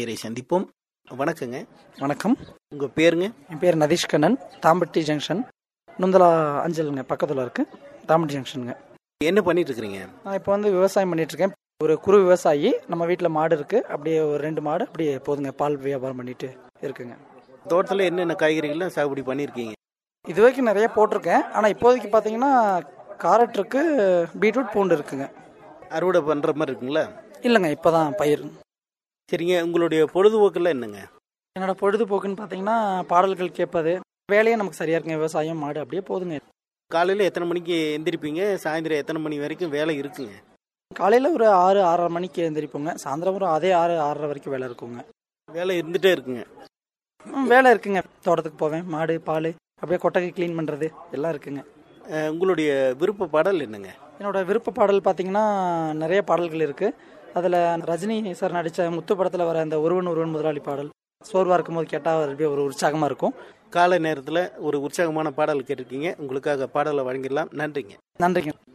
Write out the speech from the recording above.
நேயரை சந்திப்போம் வணக்கங்க வணக்கம் உங்கள் பேருங்க என் பேர் நதீஷ் கண்ணன் தாம்பட்டி ஜங்ஷன் நுந்தலா அஞ்சலுங்க பக்கத்தில் இருக்கு தாம்பட்டி ஜங்ஷனுங்க என்ன பண்ணிட்டு இருக்கிறீங்க நான் இப்போ வந்து விவசாயம் பண்ணிட்டு இருக்கேன் ஒரு குறு விவசாயி நம்ம வீட்டில் மாடு இருக்கு அப்படியே ஒரு ரெண்டு மாடு அப்படியே போதுங்க பால் வியாபாரம் பண்ணிட்டு இருக்குங்க தோட்டத்தில் என்னென்ன காய்கறிகள்லாம் சாகுபடி பண்ணியிருக்கீங்க இது வரைக்கும் நிறைய போட்டிருக்கேன் ஆனால் இப்போதைக்கு பார்த்தீங்கன்னா காரட் இருக்கு பீட்ரூட் பூண்டு இருக்குங்க அறுவடை பண்ணுற மாதிரி இருக்குங்களா இல்லைங்க இப்போதான் பயிர் சரிங்க உங்களுடைய பொழுதுபோக்கெல்லாம் என்னங்க என்னோட பொழுதுபோக்குன்னு பார்த்தீங்கன்னா பாடல்கள் கேட்பது வேலையே நமக்கு சரியா இருக்குங்க விவசாயம் மாடு அப்படியே போதுங்க காலையில் எத்தனை மணிக்கு எந்திரிப்பீங்க சாயந்தரம் எத்தனை மணி வரைக்கும் வேலை இருக்குங்க காலையில் ஒரு ஆறு ஆறரை மணிக்கு எழுந்திரிப்போங்க சாயந்தரம் ஒரு அதே ஆறு ஆறரை வரைக்கும் வேலை இருக்குங்க வேலை இருந்துகிட்டே இருக்குங்க ம், வேலை இருக்குங்க தோட்டத்துக்கு போவேன் மாடு பால் அப்படியே கொட்டகை க்ளீன் பண்ணுறது எல்லாம் இருக்குங்க அஹ், உங்களுடைய விருப்ப பாடல் என்னங்க என்னோட விருப்ப பாடல் பார்த்தீங்கன்னா நிறைய பாடல்கள் இருக்குது அதில் ரஜினி சார் நடித்த முத்து படத்தில் வர அந்த ஒருவன் ஒருவன் முதலாளி பாடல் சோர்வாக இருக்கும்போது கேட்டால் அப்படியே ஒரு உற்சாகமாக இருக்கும் காலை நேரத்தில் ஒரு உற்சாகமான பாடல் கேட்டிருக்கீங்க உங்களுக்காக பாடலை வழங்கிடலாம் நன்றிங்க நன்றிங்க